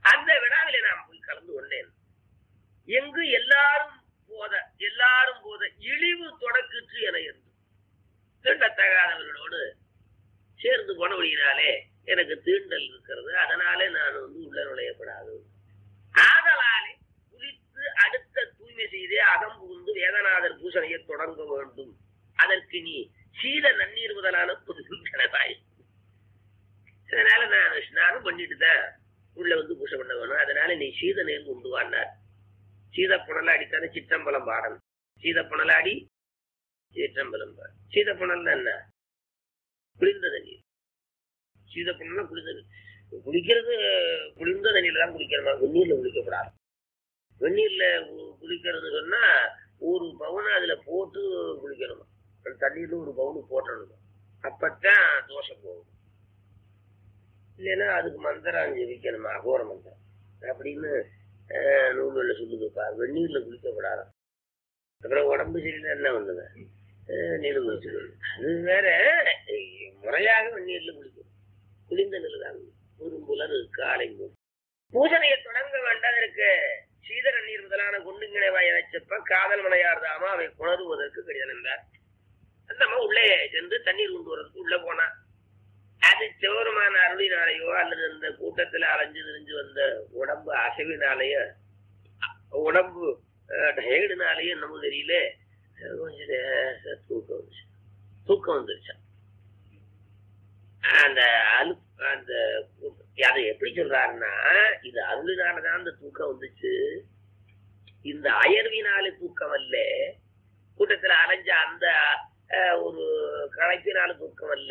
அந்த விழாவிலே நான் போய் கலந்து கொண்டேன் எங்கு எல்லாரும் போத எல்லாரும் போத இழிவு தொடக்கிற்று என என்று தீண்டத்தகாதவர்களோடு சேர்ந்து போனபடியினாலே எனக்கு தீண்டல் இருக்கிறது அதனாலே நான் வந்து உள்ள நுழையப்படாது ஆதலாலே குளித்து அடுத்த தூய்மை செய்தே அகம் புகுந்து வேதநாதர் பூசணையை தொடங்க வேண்டும் அதற்கு நீ சீத நன்னீர் முதலான புது கிடவாய் அதனால நான் ஸ்நானம் பண்ணிட்டு தான் உள்ள வந்து பூசை பண்ண வேணும் அதனால நீ சீத நீர் கொண்டு வாண்டார் சீத புனலாடி தானே சிற்றம்பலம் பாடணும் சீத புனலாடி சிற்றம்பலம் பாடு சீத புனல் என்ன குளிர்ந்த தண்ணீர் சீத புனல் குளிர்ந்தது குளிக்கிறது குளிர்ந்த தண்ணியில தான் குளிக்கணுமா வெந்நீர்ல குளிக்கக்கூடாது வெந்நீர்ல கு- குளிக்கிறது சொன்னா ஒரு பவுன் அதுல போட்டு குளிக்கணுமா அந்த தண்ணீர்ல ஒரு பவுன் போட்டணும் அப்பத்தான் தோஷம் போகும் இல்லைன்னா அதுக்கு மந்திரம் ஜெபிக்கணுமா அகோர மந்திரம் அப்படின்னு அஹ், நூல்கள்ல சொல்லுதுப்பா வெந்நீர்ல குளிக்கப்படாது அப்புறம் உடம்பு சரியில்லை என்ன பண்ணுங்க நீர் குளிச்சுக்கணும் அது வேற அஹ், முறையாக வெந்நீர்ல குளிக்கணும் குளிர்ந்த நிலை தான் ஒரு புலர் காலை மூ பூசணையை தொடங்க வேண்டதற்கு சீதர நீர் முதலான குண்டுங்கிணை வாய வச்சப்ப காதல் மலையார் தாமா அவை புணருவதற்கு கடிதம் என்றார் அந்த அம்மா உள்ளே சென்று தண்ணீர் கொண்டு வரதுக்கு உள்ள போனா அது சிவருமான அருளினாலேயோ அல்லது இந்த கூட்டத்துல அலைஞ்சு திரிஞ்சு வந்த உடம்பு அசைவினாலேயோ உடம்பு டயர்டுனாலேயோ என்னமோ தெரியல அஹ் கொஞ்சம் லேசா தூக்கம் வந்துச்சு தூக்கம் வந்துருச்சா அந்த அலு அந்த அதை எப்படி சொல்றாருன்னா இது அருளினாலதான் அந்த தூக்கம் வந்துச்சு இந்த அயர்வினால தூக்கம் அல்ல கூட்டத்துல அலைஞ்ச அந்த அஹ், ஒரு களைப்பினால தூக்கம் அல்ல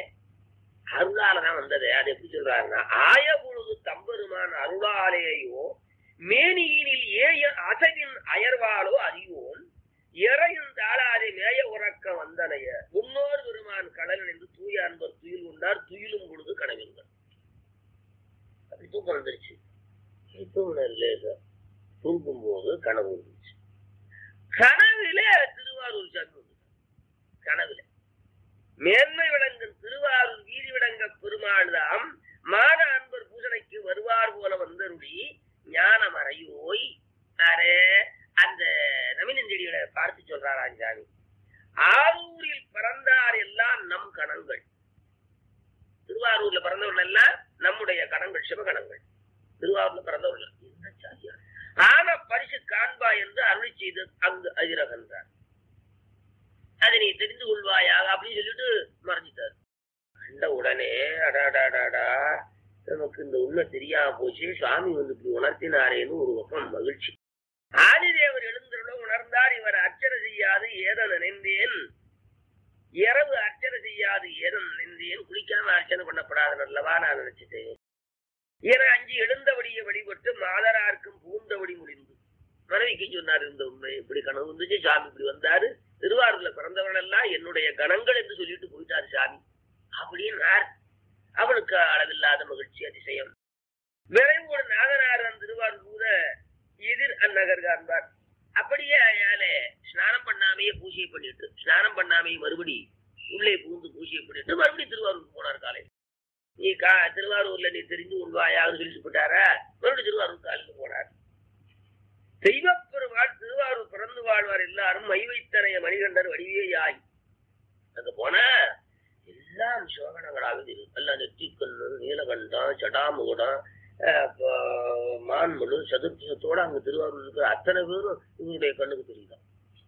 அருளாலதான் வந்தது அது எப்படி சொல்றாருன்னா ஆய பொழுது தம்பெருமான் அருளாலேயோ மேனியினில் ஏய அசைவின் அயர்வாலோ அறிவோம் இறையும் தாளாதே மேய உறக்க வந்தனைய முன்னோர் பெருமான் கடல் என்று தூய அன்பர் துயில் உண்டார் துயிலும் பொழுது கனவில்கள் அப்படி தூக்கம் வந்துருச்சு தூங்கின தூங்கும் போது கனவு வந்துருச்சு கனவிலே திருவாரூர் சாமி வந்து கனவுல மேன்மை விளங்கும் திருவாரூர் வீதி விளங்க பெருமாள் தாம் மான அன்பர் பூசணைக்கு வருவார் போல வந்தருளி ஞானம் அறையோய் அரே அந்த நவீனன் செடியோட பார்த்து சொல்றாராம் சாமி ஆரூரில் பிறந்தார் எல்லாம் நம் கணங்கள் திருவாரூர்ல பிறந்தவர்கள் எல்லாம் நம்முடைய கணங்கள் சிவகணங்கள் திருவாரூர்ல பிறந்தவர்கள் என்ன சாதியார் ஆன பரிசு காண்பா என்று அருளி செய்து அங்கு அதிரகன்றார் அதை நீ தெரிந்து கொள்வாயாக அப்படின்னு சொல்லிட்டு மறைஞ்சிட்டார் கண்ட உடனே அடாடாடாடா நமக்கு இந்த உண்மை தெரியாம போச்சு சுவாமி வந்து இப்படி உணர்த்தினாரேன்னு ஒரு பக்கம் மகிழ்ச்சி ஆதிதேவர் எழுந்தருளோ உணர்ந்தார் இவர் அர்ச்சனை செய்யாது ஏதோ நினைந்தேன் இரவு அர்ச்சனை செய்யாது ஏதோ நினைந்தேன் குளிக்காம அர்ச்சனை பண்ணப்படாத நல்லவா நான் நினைச்சிட்டேன் என அஞ்சு எழுந்தபடியை வழிபட்டு மாதரார்க்கும் பூந்தபடி முடிந்து மனைவிக்கு சொன்னார் இந்த உண்மை இப்படி கனவு வந்துச்சு சாமி இப்படி வந்தாரு திருவாரூர்ல பிறந்தவர்கள் எல்லாம் என்னுடைய கணங்கள் என்று சொல்லிட்டு போயிட்டாரு சாமி அப்படின்னார் அவனுக்கு அளவில்லாத மகிழ்ச்சி அதிசயம் விரைவோடு நாகநாதன் திருவாரூர் கூட எதிர் அந்நகர் காண்பார் அப்படியே அயாலே ஸ்நானம் பண்ணாமையே பூஜை பண்ணிட்டு ஸ்நானம் பண்ணாமையே மறுபடி உள்ளே புகுந்து பூஜை பண்ணிட்டு மறுபடியும் திருவாரூருக்கு போனார் காலையில் நீ கா திருவாரூர்ல நீ தெரிஞ்சு கொள்வாயான்னு சொல்லிட்டு போட்டாரா மறுபடியும் திருவாரூர் காலையில் போனார் தெய்வப்பெருமாள் திருவாரூர் பிறந்து வாழ்வார் எல்லாரும் மை வைத்தனைய மணிகண்டர் வடிவேயாய் அங்க போனா எல்லாம் சிவகணங்களாக இருக்கு எல்லாம் நெற்றிக்கண்ணு நீலகண்டம் சடாமுகுடம் அஹ், ப- மான்மழு சதுர்த்தத்தோட அங்க திருவாரூர் இருக்கிற அத்தனை பேரும் இவங்களுடைய கண்ணுக்கு தெரியுதான்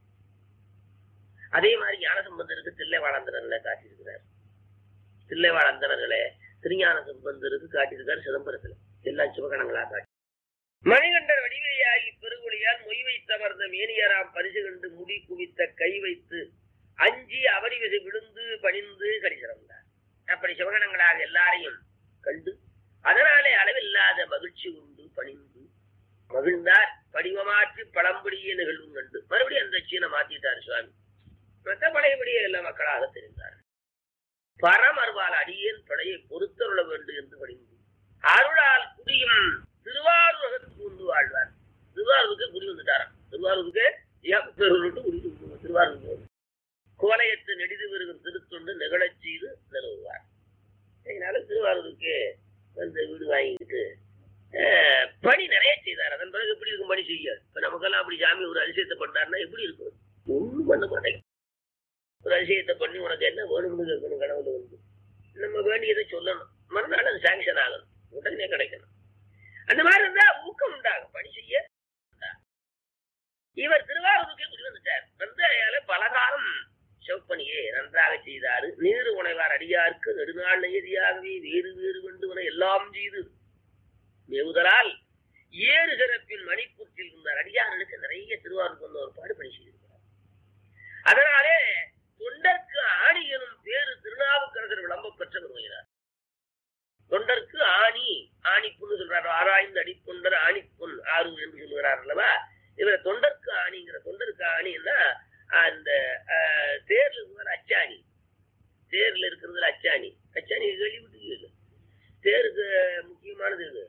அதே மாதிரி ஞானசம்பந்தருக்கு தில்லை வாழந்தனர்களை காட்டியிருக்கிறார் தில்லை வாழந்தனர்களே திருஞான சம்பந்தருக்கு காட்டியிருக்காரு சிதம்பரத்துல எல்லாம் சிவகணங்களா காட்டி மணிகண்டர் வடிவேயாகி பெருகுழியால் மொய் வைத்தமர்ந்த மேனியராம் பரிசு கண்டு முடி குவித்த கை வைத்து அஞ்சி அவரி விதை விழுந்து பணிந்து கடிசிறந்தார் அப்படி சிவகணங்களாக எல்லாரையும் கண்டு அதனாலே அளவில்லாத மகிழ்ச்சி உண்டு பணிந்து மகிழ்ந்தார் படிவமாற்றி பழம்படியே நிகழ்வும் கண்டு மறுபடியும் அந்த சீனை மாத்திட்டார் சுவாமி மற்ற பழையபடியே எல்லா மக்களாக தெரிந்தார் பரமர்வால் அடியேன் படையை பொறுத்தருள வேண்டும் என்று பணிந்து அருளால் குடியும் திருவாரூரகத்துக்கு உண்டு வாழ்வார் திருவாரூருக்கு குடி வந்துட்டாராம் திருவாரூருக்கு ஏப்பெருட்டு குடி வந்து திருவாரூருக்கு வந்து. கோலையத்து நெடிது வருகிற திருத்தொண்டு நிகழச் செய்து நிலவுவார் அதனால திருவாரூருக்கு வந்து வீடு வாங்கிட்டு அஹ், பணி நிறைய செய்தார் அதன் பிறகு எப்படி இருக்கும் பணி செய்ய இப்ப நமக்கெல்லாம் அப்படி சாமி ஒரு அதிசயத்தை பண்ணாருன்னா எப்படி இருக்கும் ஒண்ணும் பண்ண மாட்டேங்க ஒரு அதிசயத்தை பண்ணி உனக்கு என்ன வேணும்னு கேட்கணும் கடவுள் வந்து நம்ம வேண்டியதை சொல்லணும் மறுநாள் அது சாங்ஷன் ஆகணும் உடனே கிடைக்கணும் அந்த மாதிரி இருந்தா ஊக்கம் உண்டாகும் பணி செய்ய உண்டாகும். இவர் திருவாரூருக்கே குடி வந்துட்டார் வந்து அயால பலகாலம் செவ்வப்பணியே நன்றாக செய்தாரு நீர் உணைவார் அடியாருக்கு நெடுநாள் நெய்தியாகவே வேறு வேறு வேண்டுவன எல்லாம் செய்து மேவுதலால் ஏறு சிறப்பின் மணிப்பூற்றில் இருந்தார் அடியார்களுக்கு நிறைய திருவாரூருக்கு வந்த ஒரு பாடு பணி செய்திருக்கிறார் அதனாலே தொண்டர்க்கு ஆணி எனும் பேரு திருநாவுக்கரசர் விளம்ப பெற்ற வருகிறார் தொண்டர்க்கு ஆணி ஆணிப்புன்னு சொல்றாரு ஆராய்ந்து அடித்தொண்டர் ஆணிப்புண் ஆறு என்று சொல்கிறார் அல்லவா இவர் தொண்டர்க்கு ஆணிங்கிற தொண்டருக்கு ஆணின்னா அந்த அஹ், தேர்ல இருக்கிற அச்சாணி தேர்ல இருக்கிறதுல அச்சாணி அச்சாணி கேள்விப்பட்டு தேருக்கு முக்கியமானது இது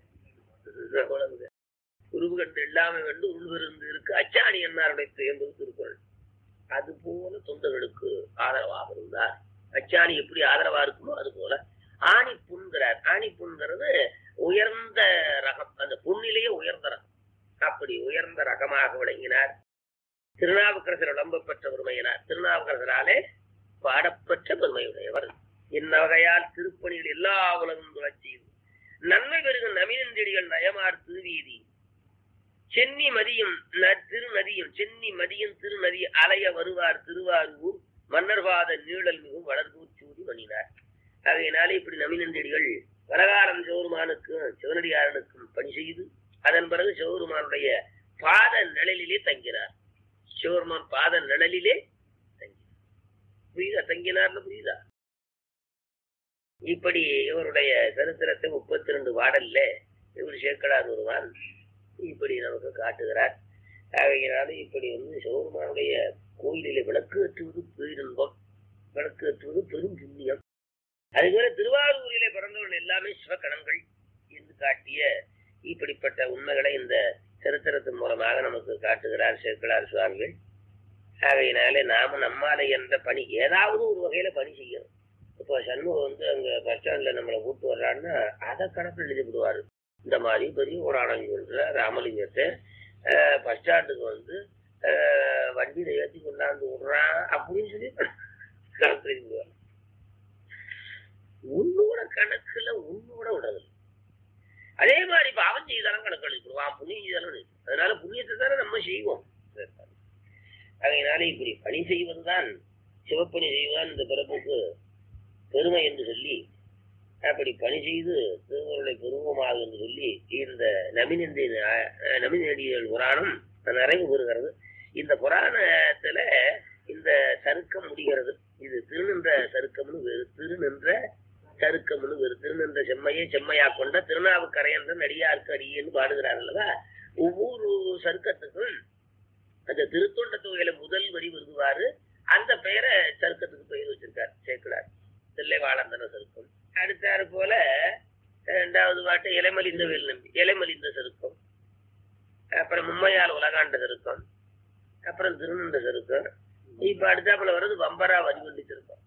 குழந்தை உருவு கண்டு எல்லாமே கண்டு உள்விருந்து இருக்கு அச்சாணி என்னாருடைய என்பது திருக்குறள் அது போல தொண்டர்களுக்கு ஆதரவாக இருந்தார் அச்சாணி எப்படி ஆதரவா இருக்குமோ அது போல ஆணி புண்கிறார் ஆணி புண்கிறது உயர்ந்த ரகம் அந்த புண்ணிலேயே உயர்ந்த ரகம் அப்படி உயர்ந்த ரகமாக விளங்கினார் திருநாவுக்கரசர் விளம்ப பெற்ற பெருமையினார் திருநாவுக்கரசராலே பாடப்பெற்ற பெருமையுடையவர் என்ன வகையால் திருப்பணிகள் எல்லா உலகம் துளச்சியும் நன்மை பெருகும் நவீனஞ்செடிகள் நயமார் திருவீதி சென்னி மதியம் ந- திருநதியும் சென்னி மதியம் திருநதி அலைய வருவார் திருவாரூர் மன்னர்பாத நீழல் மிகும் வளர்பூர் சூடி மணினார் ஆகையினாலே இப்படி நவீனஞ்செடிகள் பலகாரம் சிவருமானுக்கும் சிவனடியாரனுக்கும் பணி செய்து அதன் பிறகு சிவருமானுடைய பாத நிழலிலே தங்கினார் சிவருமான் பாத நிழலிலே தங்கினார் புரியுதா தங்கினார்னு புரியுதா இப்படி இவருடைய சரித்திரத்தை முப்பத்தி ரெண்டு பாடல்ல இவர் சேர்க்கலாது ஒருவான் இப்படி நமக்கு காட்டுகிறார் ஆகையினால இப்படி வந்து சிவபெருமானுடைய கோயிலிலே விளக்கு ஏற்றுவது பேரின்பம் விளக்கு ஏற்றுவது பெரும் புண்ணியம் அதுபோல திருவாரூரிலே பிறந்தவர்கள் எல்லாமே சிவகணங்கள் என்று காட்டிய இப்படிப்பட்ட உண்மைகளை இந்த சரித்திரத்தின் மூலமாக நமக்கு காட்டுகிறார் சேர்க்கிறார் சுவாமிகள் ஆகையினாலே நாம நம்மாலே என்ற பணி ஏதாவது ஒரு வகையில பணி செய்யணும் இப்போ சண்முகம் வந்து அங்க பஸ் ஸ்டாண்ட்ல நம்மளை கூட்டு வர்றான்னா அதை கணக்கில் எழுதி விடுவாரு இந்த மாதிரி பெரிய புராணம் சொல்ற ராமலிங்கத்தை அஹ், பஸ் ஸ்டாண்டுக்கு வந்து அஹ், வண்டியில ஏற்றி கொண்டாந்து விடுறான் அப்படின்னு சொல்லி கணக்கு எழுதி விடுவார் உன்னோட கணக்குல உன்னோட விடது அதே மாதிரி பாவம் செய்தாலும் கணக்கு எழுதிடுவான் புண்ணியம் செய்தாலும் எழுதி அதனால புண்ணியத்தை தானே நம்ம செய்வோம் அதனால இப்படி பணி செய்வதுதான் சிவப்பணி செய்வதுதான் இந்த பிறப்புக்கு பெருமை என்று சொல்லி அப்படி பணி செய்து திருவருளை பெருவமாக என்று சொல்லி இந்த நமினந்தி நமினடிகள் புராணம் நிறைவு பெறுகிறது இந்த புராணத்துல இந்த சருக்கம் முடிகிறது இது திருநின்ற சருக்கம்னு வேறு திருநின்ற சருக்கம்னு வேறு திருநின்ற செம்மையை செம்மையா கொண்ட திருநாவுக்கரையன்ற நடிகாருக்கு அடியேன்னு பாடுகிறார் அல்லவா ஒவ்வொரு சருக்கத்துக்கும் அந்த திருத்தொண்ட தொகையில முதல் வரி வருதுவாரு அந்த பெயரை சருக்கத்துக்கு பெயர் வச்சிருக்கார் சேர்க்கிறார் தில்லைவாழந்தன சருக்கம் அடுத்தாறு போல இரண்டாவது பாட்டு இலைமலிந்த வேல் நம்பி இலைமலிந்த சருக்கம் அப்புறம் மும்மையால் உலகாண்ட சருக்கம் அப்புறம் திருநண்ட சருக்கம் இப்ப அடுத்தாப்புல வர்றது பம்பரா வரிவண்டி சருக்கம்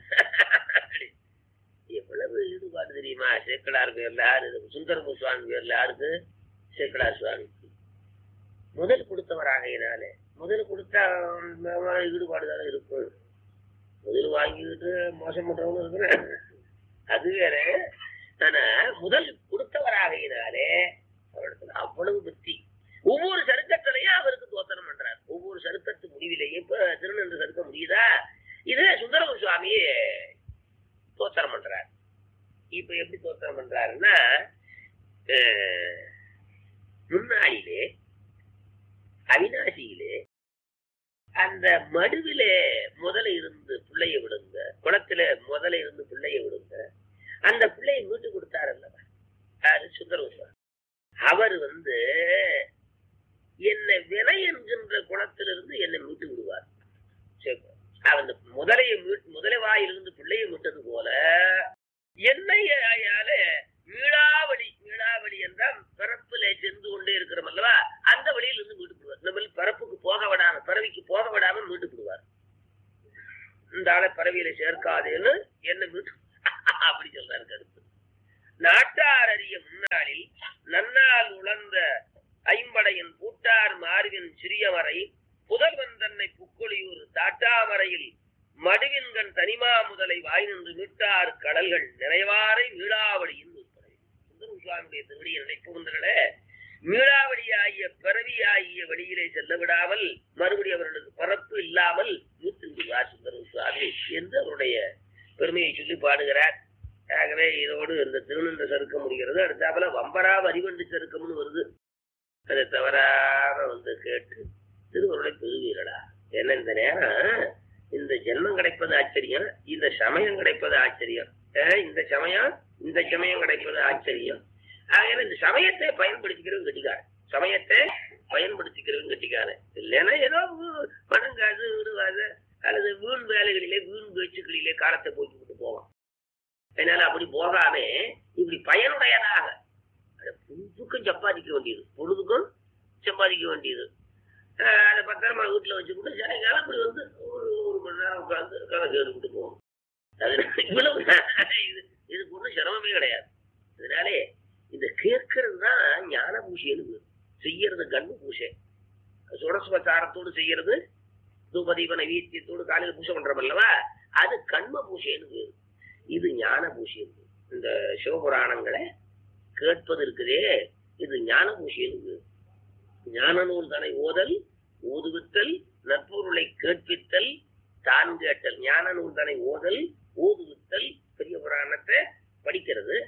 எவ்வளவு ஈடுபாடு தெரியுமா சேக்கலார் பேர்ல யாரு சுந்தர சுவாமி பேர்ல யாருக்கு சேக்கலார் சுவாமிக்கு முதல் கொடுத்தவராகையினாலே முதல் கொடுத்தா உம், ஈடுபாடு தானே இருக்கும் முதல் வாங்கிக்கிட்டு மோசம் பண்றவங்க இருக்கிறேன் அது வேற ஆனா முதல் கொடுத்தவராகையினாலே அவரிடத்துல அவ்வளவு பக்தி ஒவ்வொரு சருக்கத்திலையும் அவருக்கு தோத்தனம் பண்றார் ஒவ்வொரு சருக்கத்து முடிவிலையும் இப்ப திருநென்று சருக்க முடியுதா இது சுந்தரம சுவாமியே தோத்தனம் பண்றார் இப்ப எப்படி தோத்தனம் பண்றாருன்னா அஹ், முன்னாடியிலே அவினாசியிலே அந்த மடுவிலே முதல்ல இருந்து பிள்ளைய விடுங்க குளத்துல முதல்ல இருந்து பிள்ளைய விடுங்க அந்த பிள்ளைய மீட்டு கொடுத்தாரு அல்லவா யாரு சுந்தரவசுவா அவர் வந்து என்னை வினை என்கின்ற குளத்திலிருந்து என்னை மீட்டு விடுவார் சரி. அந்த முதலைய மீட் முதலை வாயிலிருந்து பிள்ளையை மீட்டது போல என்னை ஆயால மீளாவடி மீளாவடி என்றால் பிறப்பில சென்று கொண்டே இருக்கிறோம் அல்லவா அந்த வழியில இருந்து மீட்டு விடுவார் நம்ம பிறப்புக்கு போக விடாம பிறவிக்கு போக விடாம மீட்டு விடுவார் இந்த ஆளை பறவையில சேர்க்காதேன்னு என்ன மீட்டு அப்படி சொல்றாரு கருத்து நாட்டார் அறிய முன்னாடி நாளில் நன்னால் உழந்த ஐம்படையின் பூட்டார் மார்பின் சிறியவரை புதல்வன் தன்னை புக்கொழியூர் தாட்டாமரையில் மடுவின்கண் தனிமா முதலை வாய் நின்று மீட்டார் கடல்கள் நிறைவாரை மீளாவளியின் உட்படை சுந்தரம் சுவாமியுடைய திருவடியை நினைப்புகின்றன மீளாவளியாகிய பிறவியாகிய வழியிலே செல்ல விடாமல் மறுபடி அவர்களுக்கு பரப்பு இல்லாமல் மீட்டு விடுவார் சுந்தரம் சுவாமி என்று அவருடைய பெருமையை சொல்லி பாடுகிறார் ஆகவே இதோடு இந்த திருநின்ற சருக்கம் முடிகிறது அடுத்தாப்புல வம்பரா வரிவண்டு சருக்கம்னு வருது அதை தவறாம வந்து கேட்டு திருவருளை பெறுவீர்களா ஏன்னா இந்த நேரம் இந்த ஜென்மம் கிடைப்பது ஆச்சரியம் இந்த சமயம் கிடைப்பது ஆச்சரியம் அஹ் இந்த சமயம் இந்த சமயம் கிடைப்பது ஆச்சரியம் ஆகையால இந்த சமயத்தை பயன்படுத்திக்கிறவங்க கட்டிக்காரன் சமயத்தை பயன்படுத்திக்கிறவங்க கட்டிக்காரன் இல்லைன்னா ஏதோ வீ- பணங்காது விடுவாது அல்லது வீண் வேலைகளிலே வீண் பேச்சுக்களிலே காலத்தை போய்விட்டு போவான் அதனால அப்படி போகாம இப்படி பயனுடையதாக அதை பொழுதுக்கும் சம்பாதிக்க வேண்டியது பொழுதுக்கும் சம்பாதிக்க வேண்டியது ஆஹ் அதை பத்திரமா வீட்டுல வச்சுக்கிட்டு சாயங்காலம் அப்படி வந்து ஒரு ஒரு மணி நேரம் உட்காந்து கதை கேட்டுக்கிட்டு போகணும் அது இவ்வளவு இது இதுக்கு ஒன்றும் சிரமமே கிடையாது அதனாலே இந்த கேட்கறது தான் ஞான பூஷைன்னு பேரு. செய்யறது கண்ணு பூஷை சுடசுபச்சாரத்தோடு செய்யறது தூபதீப நைவேத்தியத்தோடு காலையில பூஜை பண்றோம் அல்லவா அது கண்ம பூஷைன்னு பேரு இது ஞான பூஷை இந்த சிவபுராணங்களை கேட்பது இருக்குதே இது ஞான பூஷைன்னு பேரு ஞான நூல் தனை ஓதல் ஓதுவித்தல் நற்பொருளை கேட்பித்தல் தான் கேட்டல் ஞான நூல் தனை ஓதல் ஓதுவித்தல் பெரிய புராணத்தை படிக்கிறது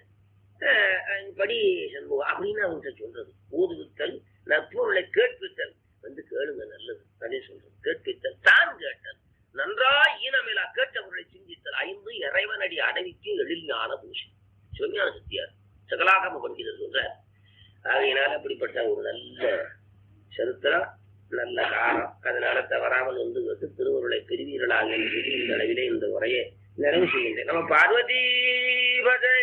அஹ் அஹ் படி சண்முகம் அப்படின்னு அவங்க சொல்றது ஊதுவித்தல் நற்பொருளை கேட்பித்தல் வந்து கேளுங்க நல்லது அதே சொல்றது கேட்பித்தல் தான் கேட்டல் நன்றாய் ஈனமேலா கேட்ட பொருளை சிந்தித்தல் ஐந்து இறைவனடி அடவிக்கு எழில் ஞான பூஷை சிவஞான சத்தியார் சகலாகம பண்டிதர் சொல்றார் ஆகையினால அப்படிப்பட்ட ஒரு நல்ல சரித்திரம் நல்ல காலம் அதனால தவறாமல் வந்து கேட்டு திருவருளை பெறுவீர்களாக என்று சொல்லி இந்த அளவிலே இந்த உரையை நிறைவு செய்கின்றேன் நம்ம பார்வதி பதை